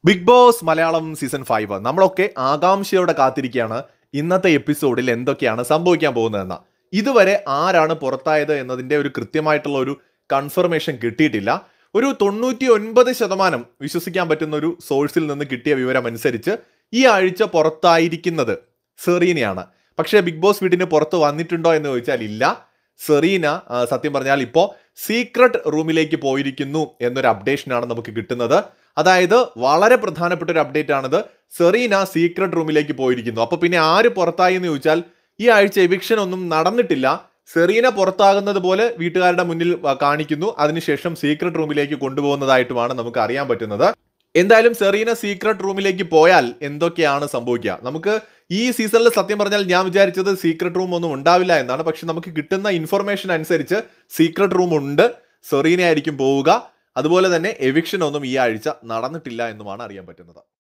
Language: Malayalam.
big Boss Malayalam season five നമ്മളൊക്കെ ആകാംക്ഷയോടെ കാത്തിരിക്കുകയാണ് ഇന്നത്തെ എപ്പിസോഡിൽ എന്തൊക്കെയാണ് സംഭവിക്കാൻ പോകുന്നതെന്ന് ഇതുവരെ ആരാണ് പുറത്തായത് എന്നതിന്റെ ഒരു കൃത്യമായിട്ടുള്ള ഒരു കൺഫർമേഷൻ കിട്ടിയിട്ടില്ല ഒരു തൊണ്ണൂറ്റി ഒൻപത് ശതമാനം വിശ്വസിക്കാൻ പറ്റുന്ന ഒരു സോഴ്സിൽ നിന്ന് കിട്ടിയ വിവരം അനുസരിച്ച് ഈ ആഴ്ച പുറത്തായിരിക്കുന്നത് സെറീനയാണ് പക്ഷേ ബിഗ് ബോസ് വീടിന് പുറത്ത് വന്നിട്ടുണ്ടോ എന്ന് ചോദിച്ചാൽ ഇല്ല സെറീന ആ, സത്യം പറഞ്ഞാൽ ഇപ്പോൾ സീക്രട്ട് റൂമിലേക്ക് പോയിരിക്കുന്നു എന്നൊരു അപ്ഡേഷനാണ് നമുക്ക് കിട്ടുന്നത് അതായത് വളരെ പ്രധാനപ്പെട്ട ഒരു അപ്ഡേറ്റ് ആണിത് സെറീന സീക്രട്ട് റൂമിലേക്ക് പോയിരിക്കുന്നു അപ്പൊ പിന്നെ ആര് പുറത്തായി എന്ന് ചോദിച്ചാൽ ഈ ആഴ്ച എവിക്ഷൻ ഒന്നും നടന്നിട്ടില്ല സെറീന പുറത്താകുന്നത് പോലെ വീട്ടുകാരുടെ മുന്നിൽ ആ, കാണിക്കുന്നു അതിനുശേഷം സീക്രട്ട് റൂമിലേക്ക് കൊണ്ടുപോകുന്നതായിട്ടുമാണ് നമുക്ക് അറിയാൻ പറ്റുന്നത് എന്തായാലും സെറീന സീക്രട്ട് റൂമിലേക്ക് പോയാൽ എന്തൊക്കെയാണ് സംഭവിക്കുക നമുക്ക് ഈ സീസണിൽ സത്യം പറഞ്ഞാൽ ഞാൻ വിചാരിച്ചത് സീക്രട്ട് റൂം ഒന്നും ഉണ്ടാവില്ല എന്നാണ് പക്ഷെ നമുക്ക് കിട്ടുന്ന ഇൻഫർമേഷൻ അനുസരിച്ച് സീക്രട്ട് റൂം ഉണ്ട് സെറീന ആയിരിക്കും പോവുക അതുപോലെ തന്നെ എവിക്ഷൻ ഒന്നും ഈ ആഴ്ച നടന്നിട്ടില്ല എന്നുമാണ് അറിയാൻ പറ്റുന്നത്